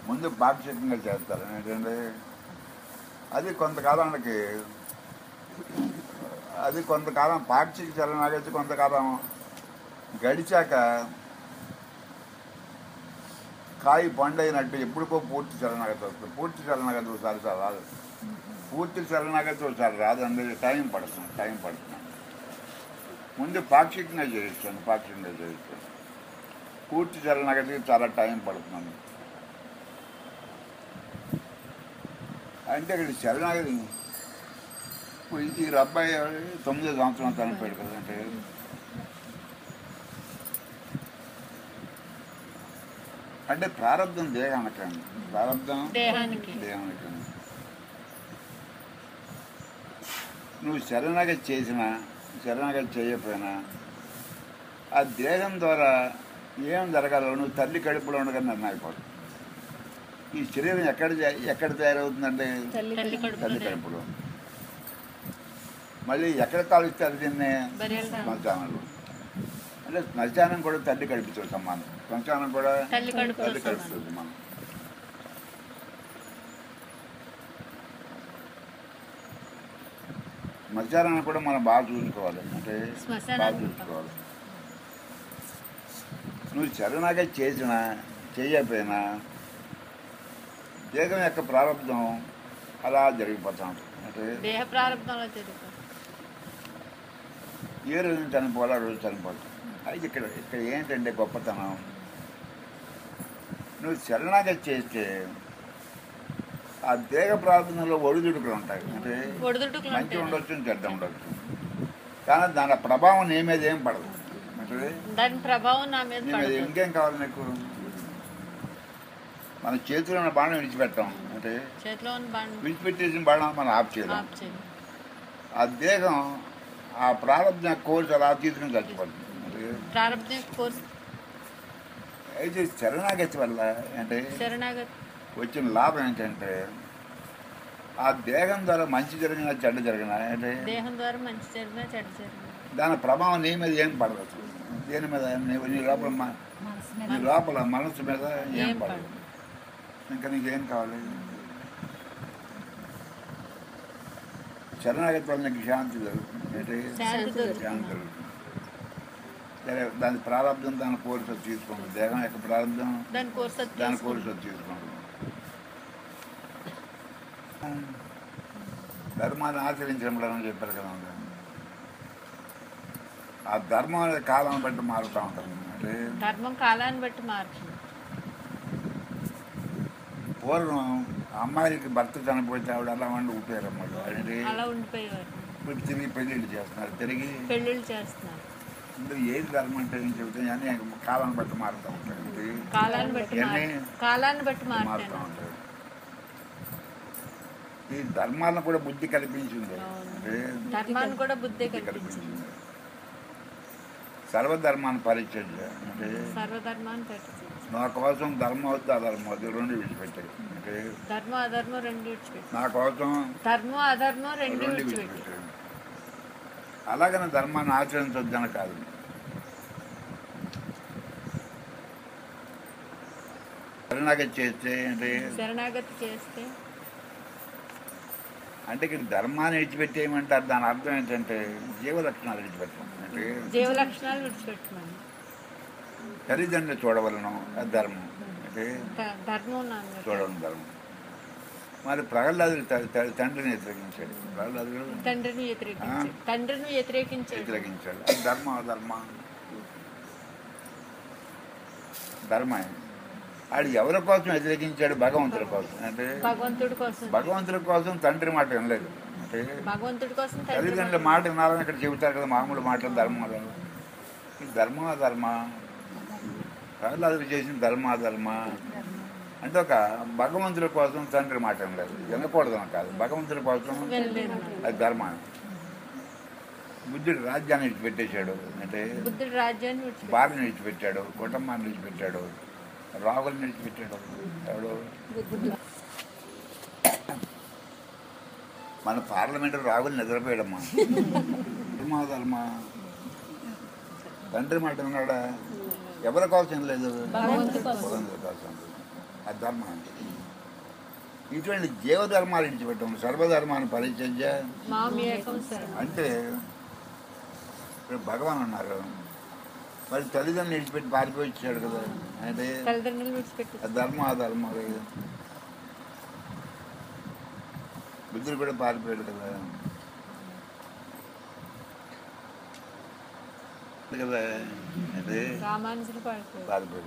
ముందు పాక్షికంగా చేస్తారు ఏంటంటే అది కొంతకాలానికి అది కొంతకాలం పాక్షిక చలనాగచ్చి కొంతకాలం గడిచాక కాయ పండైనట్టు ఎప్పుడుకో పూర్తి చలనాగతి వస్తుంది పూర్తి చలనాగతి ఒకసారి సార్ రాదు పూర్తి చలనాగతి ఒకసారి రాదు అందుకే టైం పడుతుంది టైం పడుతుంది ముందు పాక్షికంగా చేయిస్తాను పాక్షికంగా చేయిస్తాను పూర్తి చలనాగతికి చాలా టైం పడుతుంది అంటే ఇక్కడ శరణాగతి ఇప్పుడు ఈ అబ్బాయి తొమ్మిదో సంవత్సరం చనిపోయాడు కదంటే అంటే ప్రారంభం దేహానికండి ప్రారంభం దేహానికి దేహానికి నువ్వు శరణాగతి చేసినా శరణాగతి చేయకపోయినా ఆ దేహం ద్వారా ఏం జరగాలో నువ్వు తల్లి కడుపులో ఉండగా నిర్ణయపడు ఈ శరీరం ఎక్కడ జా- ఎక్కడ తయారవుతుందంటే తల్లి కడుపులో తల్లి కడుపులో మళ్ళీ ఎక్కడ కాలుస్తారు దీన్ని బరియల్ శ్మశానంలో అంటే శ్మశానం కూడా తల్లి కడుపుతో సమానం శ్మశానం కూడా తల్లి కడుపుతో తల్లి సమానం. కడుపుతో సమానం శ్మశానాన్ని కూడా మనం బాగా చూసుకోవాలి అంటే బాగా శ్మశానాన్ని చూసుకోవాలి నువ్వు శరణాగా చేసినా చేయకపోయినా దేహం యొక్క ప్రారంభం అలా జరిగిపోతా ఉంటుంది అంటే దేహ ప్రారంభంలో జరుగుతుంది ఏ రోజు చనిపోవాలో ఆ రోజు చనిపోతాం అయితే ఇక్కడ ఇక్కడ ఏంటంటే గొప్పతనం నువ్వు శరణాగతి చేస్తే ఆ దేహ ప్రార్థనలో ఒడిదుడుకులు ఉంటాయి అంటే ఒడిదుడుకులు మంచి ఉంటాయి ఉండొచ్చు చెడ్డ ఉండొచ్చు కానీ దాని ప్రభావం నీ మీద ఏం పడదు అంటే దాని ప్రభావం నా మీద నీ మీద పడుతుంది ఇంకేం కావాలి నీకు మన చేతిలో ఉన్న బాణం విడిచిపెట్టాం అంటే చేతిలో ఉన్న బండ్ విడిచిపెట్టేసిన బాణం మనం ఆఫ్ చేయలేం ఆఫ్ చేయి ఆ దేహం ఆ ప్రారంభ కోర్సు అలా తీసుకుని చచ్చిపోతుంది అంటే ప్రారంభ కోర్స్ అయితే శరణాగతి వల్ల అంటే శరణాగతి వచ్చిన లాభం ఏంటంటే ఆ దేహం ద్వారా మంచి జరిగిన చెడ్డ జరిగిన అంటే దేహం ద్వారా మంచి జరిగినా చెడ్డ జరిగినా దాని ప్రభావం నీ మీద ఏం పడదు అసలు. దేని మీద నీ నీ లోపల మ- నీ లోపల మనసు మీద ఏం ఏం పడదు పడదు. ఇంకా నీకేం కావాలి శరణాగతి వల్ల నీకు శాంతి జరుగుతుంది అంటే శాంతి దొరుకుతుంది. శాంతి జరుగుతుంది సరే దాని ప్రారంభం దాని కోర్సు తీసుకుంటుంది దేహం యొక్క ప్రారంభం దాని కోర్స్ అది దాని తీసుకుంటుంది. కోర్సు తీసుకుంటుంది ధర్మాన్ని ఆచరించడం అని చెప్పారు కదా ఆ ధర్మం అనేది కాలం బట్టి మారుతూ ఉంటుంది అంటే ధర్మం కాలాన్ని బట్టి మారుతుంది పూర్వం అమ్మాయికి భర్త చనిపోతే ఆవిడ అలా వండి ఊపారు అన్నమాట అంటే అలా ఉండిపోయేవారు ఇప్పుడు తిరిగి పెళ్ళిళ్ళు చేస్తున్నారు తిరిగి పెళ్ళిళ్ళు చేస్తున్నారు ఇందులో ఏది ధర్మం అంటే ఏం చెబుతాయి అని కాలం బట్టి మారుతూ ఉంటాయి అంటే కాలాన్ని బట్టి మారు ఇవన్నీ కాలాన్ని బట్టి మారుతూ మారుతాను ఉంటాయి ఈ ధర్మాలను కూడా బుద్ధి కల్పించింది అవును. అంటే ధర్మాన్ని కూడా బుద్ధి బుద్ధి కల్పించింది కల్పించింది సర్వధర్మాన్ని పరిచయం అంటే సర్వధర్మాన్ని పెట్టింది నా కోసం ధర్మం వద్దు అధర్మం వద్దు రెండు విడిచిపెట్టాడు అంటే ధర్మం అధర్మం రెండు విడిచిపెట్టి నా కోసం ధర్మం అధర్మం రెండు రెండు విడిచిపెట్టి విడిచిపెట్టాడు అలాగని ధర్మాన్ని ఆచరించొద్దని కాదు శరణాగతి చేస్తే అంటే శరణాగతి చేస్తే అంటే ఇక్కడ ధర్మాన్ని విడిచిపెట్టేయమంటారు దాని అర్థం ఏంటంటే జీవ లక్షణాలు విడిచిపెట్టడం అంటే జీవ లక్షణాలు విడిచిపెట్టమని తల్లిదండ్రులు చూడవలను అది ధర్మం అంటే ధ- ధర్మం నా మీద. చూడడం ధర్మం మరి ప్రహ్లాదుడు త- త- తండ్రిని వ్యతిరేకించాడు ప్రహ్లాదుడు తండ్రిని వ్యతిరేకించాడు తండ్రిని వ్యతిరేకించాడు వ్యతిరేకించాడు అది ధర్మ ధర్మ ధర్మ ఆడు ఎవరి కోసం వ్యతిరేకించాడు భగవంతుడి కోసం అంటే భగవంతుడి కోసం భగవంతుడి కోసం తండ్రి మాట వినలేదు అంటే భగవంతుడి కోసం తండ్రి తల్లిదండ్రుల మాట వినాలని ఇక్కడ చెబుతారు కదా మామూలు మాటలు ధర్మాలు ఈ ధర్మ ధర్మ ప్రహ్లాదుడు చేసిన ధర్మ ధర్మ అంటే ఒక భగవంతుడి కోసం తండ్రి మాట వినలేదు వినకూడదని కాదు భగవంతుడి కోసం వెళ్ళలేదు అది ధర్మ బుద్ధుడు రాజ్యాన్ని విడిచిపెట్టేశాడు అంటే బుద్ధుడు రాజ్యాన్ని విడిచిపెట్టాడు భార్యను విడిచిపెట్టాడు కుటుంబాన్ని విడిచిపెట్టాడు రాహుల్ని విడిచిపెట్టాడు ఎవడు మన పార్లమెంట్ రాహుల్ నిద్రపోయాడమ్మా ధర్మ ధర్మ తండ్రి మాట విన్నాడా ఎవరి కోసం లేదు భగవంతుడి కోసం. భగవంతుడి కోసం ఆ ధర్మాన్ని ఇటువంటి జీవధర్మాలు ఇడిచిపెట్టాము సర్వధర్మాన్ని పరిచర్య మాం ఏకం శరణం అంటే ఇప్పుడు భగవాన్ ఉన్నారు మరి తల్లిదండ్రులు విడిచిపెట్టి పారిపోయి వచ్చాడు కదా అంటే తల్లిదండ్రులు విడిచిపెట్టి ఆ ధర్మ అధర్మ బుద్ధుడు కూడా పారిపోయాడు కదా అంతే కదా అంటే రామానుజులు పాడిపోయారు పారిపోయాడు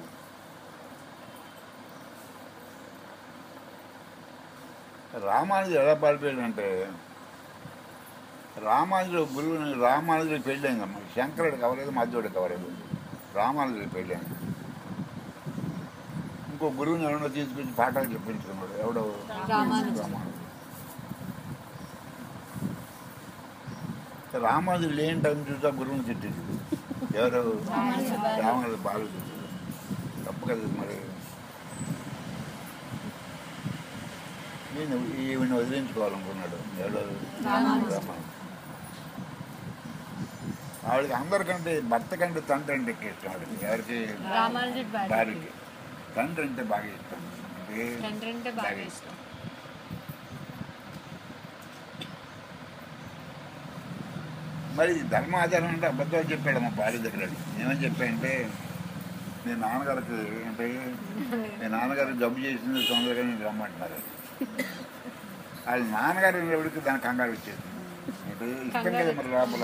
రామానుజుడు ఎలా పారిపోయాడు అంటే రామానుజుడు గురువుని రామానుజుడు పెళ్ళైందమ్మా శంకరుడికి అవ్వలేదు మధ్యుడికి అవ్వలేదు రామానుజుడికి పెళ్ళైంది ఇంకో గురువుని ఎవడో తీసుకొచ్చి పాఠాలు చెప్పించుకున్నాడు ఎవడో రామానుజుడు. రామానుజుడు రామానుజుడు లేని టైం చూసా గురువుని తిట్టింది ఎవరు రామానుజుడు బాగా తిట్టింది తప్పు కదా మరి నేను ఈవిని వదిలించుకోవాలనుకున్నాడు ఎవడో రామానుజుడు. రామానుజుడు. ఆవిడకి అందరికంటే భర్త కంటే తండ్రి అంటే ఎక్కువ ఇష్టం ఆవిడకి ఎవరికి రామానుజుడు భార్య భార్యకి తండ్రి అంటే బాగా ఇష్టం అంటే తండ్రి అంటే బాగా ఇష్టం మరి ధర్మాచారం అంటే అబద్ధాలు చెప్పాడు మా భార్య దగ్గర ఏమని చెప్పాయంటే మీ నాన్నగారికి అంటే మీ నాన్నగారు జబ్బు చేసింది తొందరగా నేను రమ్మంటున్నారు వాళ్ళ నాన్నగారు ఎవరికి దాని కంగారు వచ్చేది అంటే ఇష్టం కదా మరి లోపల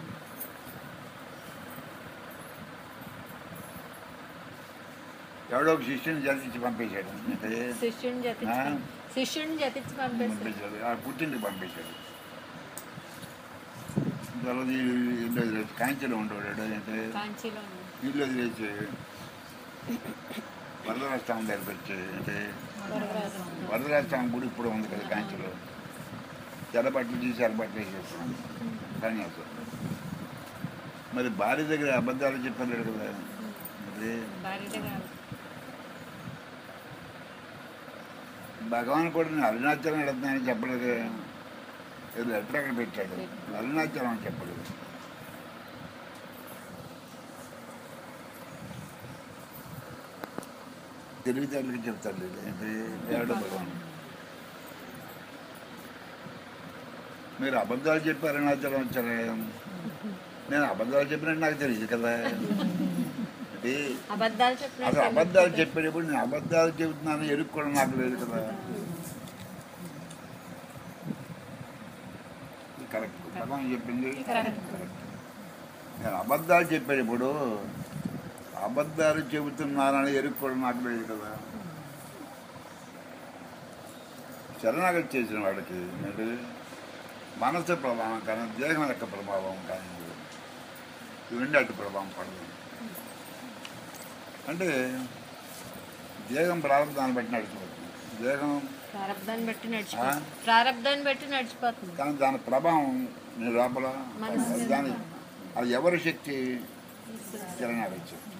ఎవడో ఒక శిష్యుని జరిపించి పంపేశాడు అంటే శిష్యుని జతించి ఆ? పంపి- శిష్యుని జతించి పంపేశారు పంపించాడు ఆ పుట్టింటికి పంపించాడు తర్వాత ఈ- ఇల్లు వదిలేసి కాంచెలో ఉండేవాడు అంటే కాంచీలో ఉంది. ఇల్లు వదిలేసి వరదరాష్ట్రం దగ్గరికి వచ్చి అంటే వరదరాజు. వరదరాష్ట్రం గుడి ఇప్పుడు ఉంది కదా కాంచెలో తెల్లబట్టలు తీసి ఎర్రబట్టలు వేసేస్తున్నాడు సన్యాసం మరి భార్య దగ్గర అబద్ధాలు చెప్పలేడు కదా మరి భార్య దగ్గర భగవాన్ కూడా నేను అరుణాచలం వెళుతున్నానని చెప్పలేదు ఏదో లెటర్ అక్కడ పెట్టాడు అరుణాచలం అని చెప్పలేదు తెలివితేటలకి చెప్తాడు లేదు ఏంటి దేవుడు భగవాన్ మీరు అబద్ధాలు చెప్పి అరుణాచలం వచ్చారా నేను అబద్ధాలు చెప్పినట్టు నాకు తెలియదు కదా అంటే అబద్ధాలు అసలు చెప్పినట్టు అబద్ధాలు చెప్పేటప్పుడు నేను అబద్ధాలు చెబుతున్నాను ఎరుకు కూడా నాకు లేదు కదా ఇది కరెక్ట్ భగవాన్ చెప్పింది కరెక్ట్. కరెక్ట్. నేను అబద్ధాలు చెప్పేటప్పుడు అబద్ధాలు చెబుతున్నానని ఎరుకు కూడా నాకు లేదు కదా శరణాగతి చేసిన వాడికి మరి మనసు ప్రభావం కానీ దేహం యొక్క ప్రభావం కానీ ఇవన్నీ అటు ప్రభావం పడదు అంటే దేహం ప్రారంభాన్ని బట్టి నడిచిపోతుంది దేహం ప్రారంధాన్ని బట్టి నడిచిపోతుంది ప్రారంధాన్ని బట్టి నడిచిపోతుంది కానీ దాని ప్రభావం నీ లోపల మనసు మీద దాని అది ఎవరి శక్తి శరణాగతి శక్తి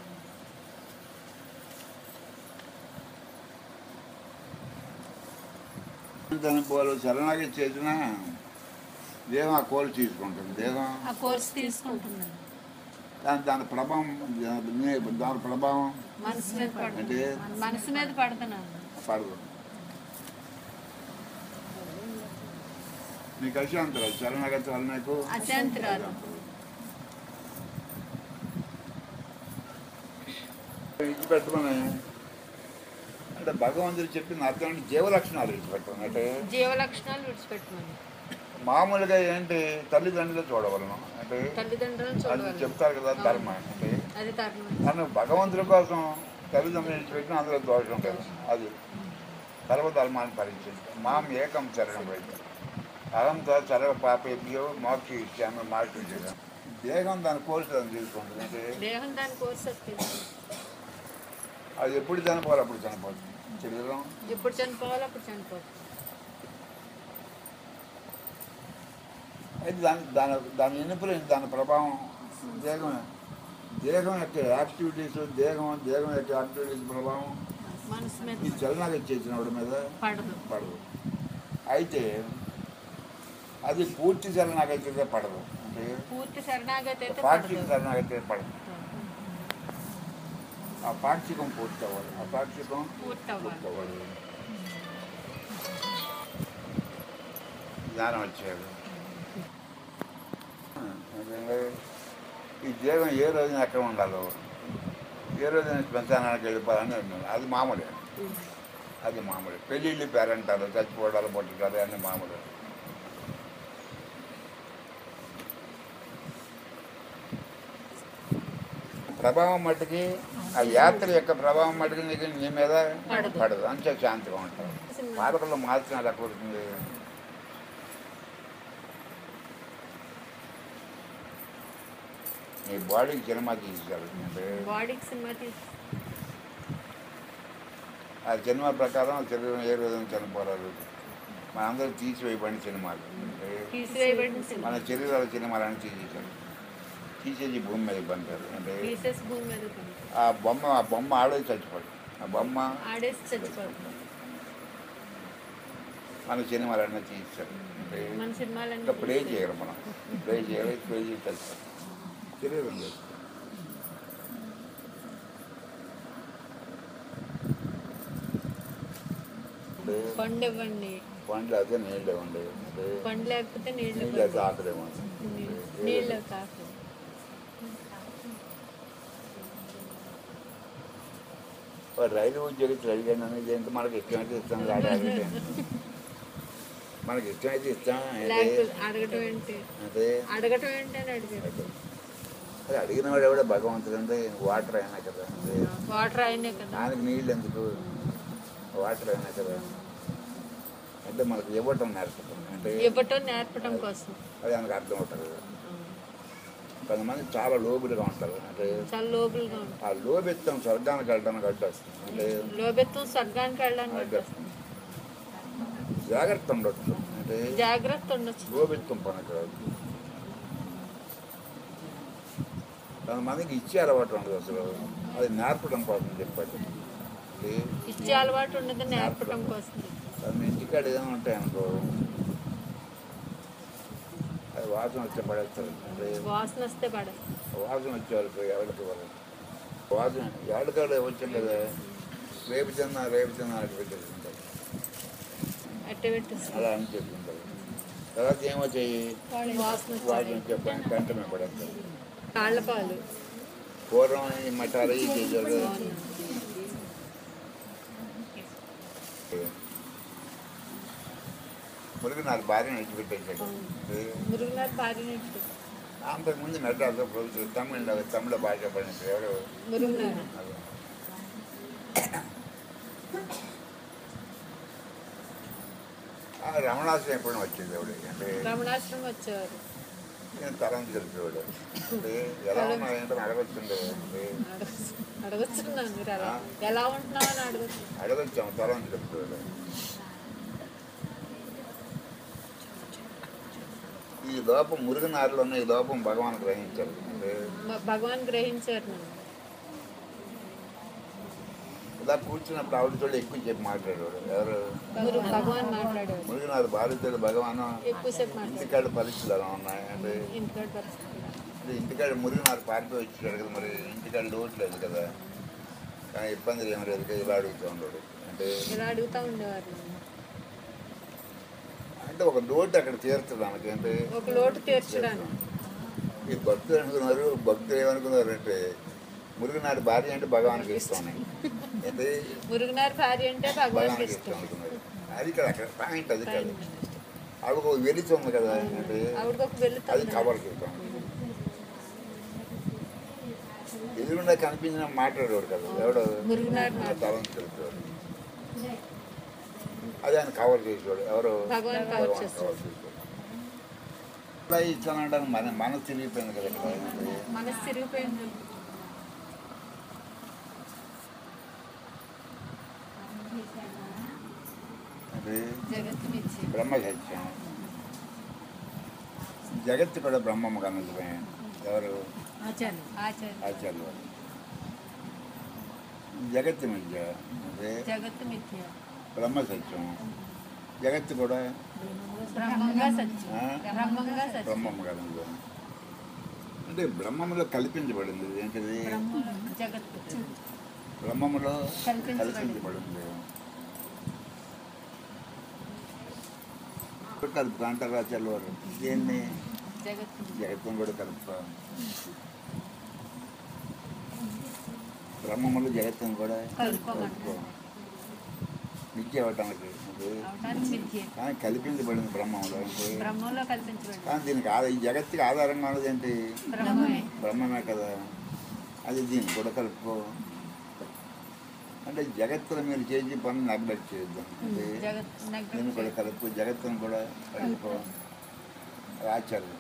దాని పోలు శరణాగతి చేసినా దేహం ఆ కోలు తీసుకుంటుంది దేహం ఆ కోర్స్ తీసుకుంటున్నాను దాని దాని ప్రభావం దాని దాని ప్రభావం మనసు మీద అంటే పడుతున్నాను మనసు మీద పడుతున్నాను పడదు నీకు అశాంతరాలు శరణాగతి వల్ల నీకు అశాంతిరాలు విడిచిపెట్టమని అంటే భగవంతుడు చెప్పిన అర్థం అంటే జీవలక్షణాలు విడిచిపెట్టమని అంటే జీవ లక్షణాలు విడిచిపెట్టమని మామూలుగా ఏంటి తల్లిదండ్రులు చూడవలను అంటే తల్లిదండ్రులను అది చూడవాలి చెప్తారు కదా ధర్మ అంటే అది తరుణం తను భగవంతుడి కోసం తల్లిదండ్రులు విడిచిపెట్టిన అందులో దోషం కదా అది సర్వధర్మాన్ని భరించింది మాం ఏకం శరణం పెట్టి అహంతో సర్వ పాపేభ్యో మోక్ష ఇచ్చాను మార్పు చేశాను దేహం దాని కోర్సు దాన్ని తీసుకుంటుంది అంటే దేహం దాని కోర్స్ వస్తుంది అది ఎప్పుడు చనిపోవాలి అప్పుడు చనిపోతుంది శరీరం ఎప్పుడు చనిపోవాలి అప్పుడు చనిపోతుంది అయితే దాని దాని దాని ఇన్ఫ్లుయెన్స్ దాని ప్రభావం దేహం దేహం యొక్క యాక్టివిటీస్ దేహం దేహం యొక్క యాక్టివిటీస్ ప్రభావం మనసు మీద ఈ చలనాగా చేసిన వాడి మీద పడదు పడదు అయితే అది పూర్తి శరణాగతి పడదు అంటే పూర్తి శరణాగతి అయితే పార్టీ పడదు శరణాగతి పడదు ఆ పాక్షికం పూర్తి అవ్వాలి ఆ పాక్షికం పూర్తవ్వాలి పూర్తి అవ్వాలి జ్ఞానం వచ్చాడు అదే ఈ జీవం ఏ రోజున ఎక్కడ ఉండాలో ఏ రోజున శ్మశానానికి వెళ్ళిపోవాలని అన్నాను అది మామూలే అది మామూలే పెళ్ళిళ్ళు పేరంటారు చచ్చిపోవడాలు పొట్టడాలు అన్నీ మామూలే ప్రభావం మట్టుకి ఆ యాత్ర యొక్క ప్రభావం మట్టుకి నీకు నీ మీద పడదు. పడదు అంతే శాంతిగా ఉంటావు పాలకులు మార్చినారు ఎక్కడ అవుతుంది నీ బాడీకి సినిమా తీసేశారు అంటే బాడీకి సినిమా తీసి ఆ సినిమా ప్రకారం ఆ శరీరం ఏ విధంగా చనిపోరాదు మనందరూ తీసివేయబడిన సినిమాలు అంటే తీసివేయబడిన సినిమా మన శరీరాల సినిమాలని తీసేశారు తీసేసి భూమి మీద పంపారు అంటే పీసెస్ భూమి మీద పడి. ఆ బొమ్మ ఆ బొమ్మ ఆడే చచ్చిపోదు ఆ బొమ్మ ఆడేసి చచ్చిపోతుంది మన సినిమాలన్నీ తీసేశారు అంటే మన సినిమాలన్నీ ఇంకా ప్లే తీసేయాలి. చేయరు మనం ప్లే చేయాలి ప్లే చేసి చచ్చిపోతాం శరీరం లేదు అంటే పండు ఇవ్వండి పండ్లు అయితే నీళ్ళు ఇవ్వండి అంటే పండు లేకపోతే నీళ్ళు నీళ్ళు అయితే ఇవ్వండి. ఆకలేమో నీ- నీళ్ళు కాదు వాడు రైలు ఉద్యోగి అడిగాను అనేది ఏంటి మనకి ఇష్టమైతే ఇస్తాం రాడు అడిగితే మనకి ఇష్టమైతే ఇస్తాం అంటే లేకపోతే అడగటం ఏంటి అంటే అడగటం ఏంటి అని అడిగారు అది అడిగిన వాడు ఎవడో భగవంతుడు అంటే వాటర్ అయినా కదా అంటే వాటర్ అయినే కదా దానికి నీళ్ళు ఎందుకు వాటర్ అయినా కదా అంటే మనకు ఇవ్వటం నేర్పటం అంటే ఇవ్వటం నేర్పటం కోసం అది మనకు అర్థం అవుతుంది కొంతమంది చాలా లోబులుగా ఉంటారు అంటే చాలా లోపలుగా ఉంటుంది ఆ లోబెత్తం స్వర్గానికి వెళ్ళడానికి అడ్డు వస్తుంది అంటే లోబెత్తం స్వర్గానికి వెళ్ళడానికి అడ్డు వస్తుంది జాగ్రత్త ఉండొచ్చు అంటే జాగ్రత్త ఉండొచ్చు లోబెత్తం పనికిరాదు కొంతమందికి ఇచ్చే అలవాటు ఉండదు అసలు అది నేర్పడం కోసం చెప్పండి అంటే ఇచ్చే అలవాటు ఉండదు నేర్పటం కోసం మన ఇంటికాడ ఏదైనా ఉంటాయనుకో అది వాసన వచ్చే పడేస్తారు అంటే వాసన వస్తే పడ వాసన వచ్చే వాళ్ళకి ఎవరికి వాళ్ళు వాసన ఎవరికాడ వచ్చాం కదా రేపు తిన్నా రేపు తిన్నా అని పెట్టేస్తుంటారు అట్టే పెట్టేస్తారు అలా అని చెప్తుంటారు తర్వాత ఏమొచ్చాయి వాసన వాసన వచ్చేది. వచ్చే పని కంటమే పడేస్తారు కాళ్ళ పాలు పూర్వం ఈ మఠాలు ఈ చేశారు కదా. మురుగు నాకు భార్య విడిచిపెట్టేశాడు మురుగునాథ్ భార్య నెట్టు అంతకుముందు మెడ్రాస్ ప్రొఫెసర్ తమిళ తమిళ భాష పడిన ఎవరు మురుగునాథ్ అది. ఆ రమణాశ్రమం ఎప్పుడు వచ్చింది ఎవడు అంటే రమణాశ్రమం వచ్చేవారు నేను తరం తెలిపేవాడు అంటే ఎలా ఉన్నా ఏంటని అడగొచ్చుండే అంటే అడగచ్చు అడగచ్చున్నాను మీరు అలా ఆ. ఎలా ఉంటున్నావు అని అడగచ్చు అడగొచ్చాము తరం తెలిపేవాడు ఈ లోపం మురుగునారులో ఉన్న ఈ లోపం భగవాన్ గ్రహించారు అంటే మ- భగవాన్ గ్రహించారు నన్ను ఇలా కూర్చున్నప్పుడు ఆవిడతో ఎక్కువ చెప్పి మాట్లాడేవాడు ఎవరు మురుగు భగవాన్ మాట్లాడారు మురుగునారు భార్యతో భగవాన్ ఎక్కువసేపు మాట్లాడారు ఇంటికాడ పరిస్థితులు ఎలా ఉన్నాయి అంటే ఇంటికాడ పరిస్థితులు అంటే ఇంటికాడ మురుగునారు పారిపోయి వచ్చాడు కదా మరి ఇంటికాడ లోటు లేదు కదా కానీ ఇబ్బందులు ఏమి లేదు కదా ఇలా అడుగుతూ ఉన్నాడు అంటే ఇలా అడుగుతా ఉండేవారు నన్ను. అంటే ఒక లోటు అక్కడ తీరుతుంది మనకి అంటే ఒక లోటు తీర్చడానికి ఈ భక్తులు అనుకున్నారు భక్తులు ఏమనుకున్నారు అంటే మురుగునాడు భార్య అంటే భగవానికి ఇష్టం అంటే మురుగునార్ భార్య అంటే భగవాన్కి భగవానికి ఇష్టం ఇష్టం అనుకున్నారు అది కదా అక్కడ పాయింట్ అది కాదు ఆవిడ ఒక వెలుతుంది కదా అంటే ఆవిడకి ఒక అది వెళ్తుంది కవర్ చేస్తాం ఎదురుండా కనిపించిన మాట్లాడేవాడు కదా ఎవడు మురుగునార్ ఆ మాట్లాడు తలం తెలిపేవాడు అది ఆయన కవర్ చేసేవాడు ఎవరు భగవాన్ కవర్ భగవాన్ చేసేవాడు. కవర్ చేసేవాడు ఇలా ఇచ్చానంటాను మన మనసు తిరిగిపోయింది కదా ఇక్కడ అంటే మనసు తిరిగిపోయింది అంటే జగత్తునిచ్చి బ్రహ్మ సత్యం జగత్తు కూడా బ్రహ్మము కనుకమే ఎవరు ఆచార్య ఆచార్య ఆచార్యులు వారు. జగత్తు మిథ్య అంటే జగత్తు మిథ్య బ్రహ్మ సత్యం జగత్తు కూడా బ్రహ్మంగా సత్యం ఆ? బ్రహ్మంగా సత్యం బ్రహ్మము కనుక అంటే బ్రహ్మములో కల్పించబడింది ఏంటిది బ్రహ్మ జగత్తు బ్రహ్మములో కల్పించబడింది. కల్పించబడింది కలుపుతా అంటారు రాచారు వారు దేన్ని జగత్తు జగత్తును కూడా కలుపుతా బ్రహ్మములు జగత్తును కూడా కలుపుకోమంటారు. కలుపుకో నిత్య అవటానికి అది. అవటానికి మిథ్యే కానీ కల్పించబడింది బ్రహ్మంలో అంటే బ్రహ్మంలో కల్పించబడింది కానీ దీనికి ఆధార ఈ జగత్తుకి ఆధారంగా ఉన్నది ఏంటి బ్రహ్మమే బ్రహ్మమే కదా అది దీన్ని కూడా కలుపుకో అంటే జగత్తులో మీరు చేసే పనులు నెగ్లెక్ట్ చేయొద్దు అంటే జగత్ దీన్ని కూడా కలుపుకో జగత్తును కూడా కలుపుకో ఆచార్యం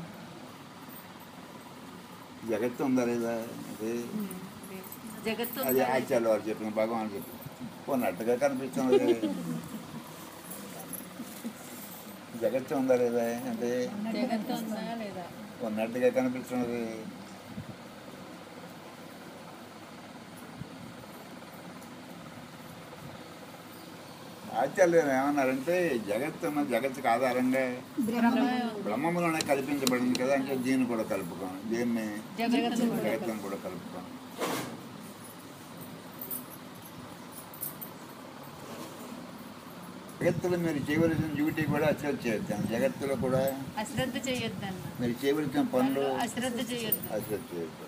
జగత్తు ఉందా లేదా అది జగత్తు అది ఉందా? ఆచార్య వారు చెప్పిన భగవాన్ చెప్పిన పోనట్టుగా కనిపిస్తున్నది జగత్తు ఉందా లేదా అంటే జగత్తు ఉందా లేదా ఉన్నట్టుగా కనిపిస్తున్నది ఆచార్యులు ఏమన్నారంటే జగత్తు ఉన్న జగత్తుకు ఆధారంగా బ్రహ్మమే ఉంది. బ్రహ్మములోనే కల్పించబడింది కదా అంటే దీన్ని కూడా కలుపుకోం దీన్ని జగత్తు కూడా జగత్తును కూడా కలుపుకోం జగత్తులో మీరు చేయవలసిన డ్యూటీ కూడా అశ్రద్ధ చేయొద్దు జగత్తులో కూడా అశ్రద్ధ చేయొద్దన్న మీరు చేయవలసిన పనులు అశ్రద్ధ చేయొద్దు అశ్రద్ధ చేయొద్దు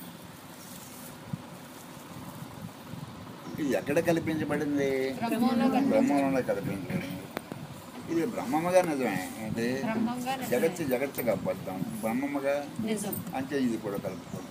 ఇది ఎక్కడ కల్పించబడింది బ్రహ్మంలో కల్పించబడింది. బ్రహ్మంలోనే కల్పించబడింది ఇది బ్రహ్మముగా నిజమే అంటే బ్రహ్మంగా నిజమే. జగత్తు జగత్తుగా అబద్ధం బ్రహ్మముగా నిజం అంటే ఇది కూడా కలుపుకో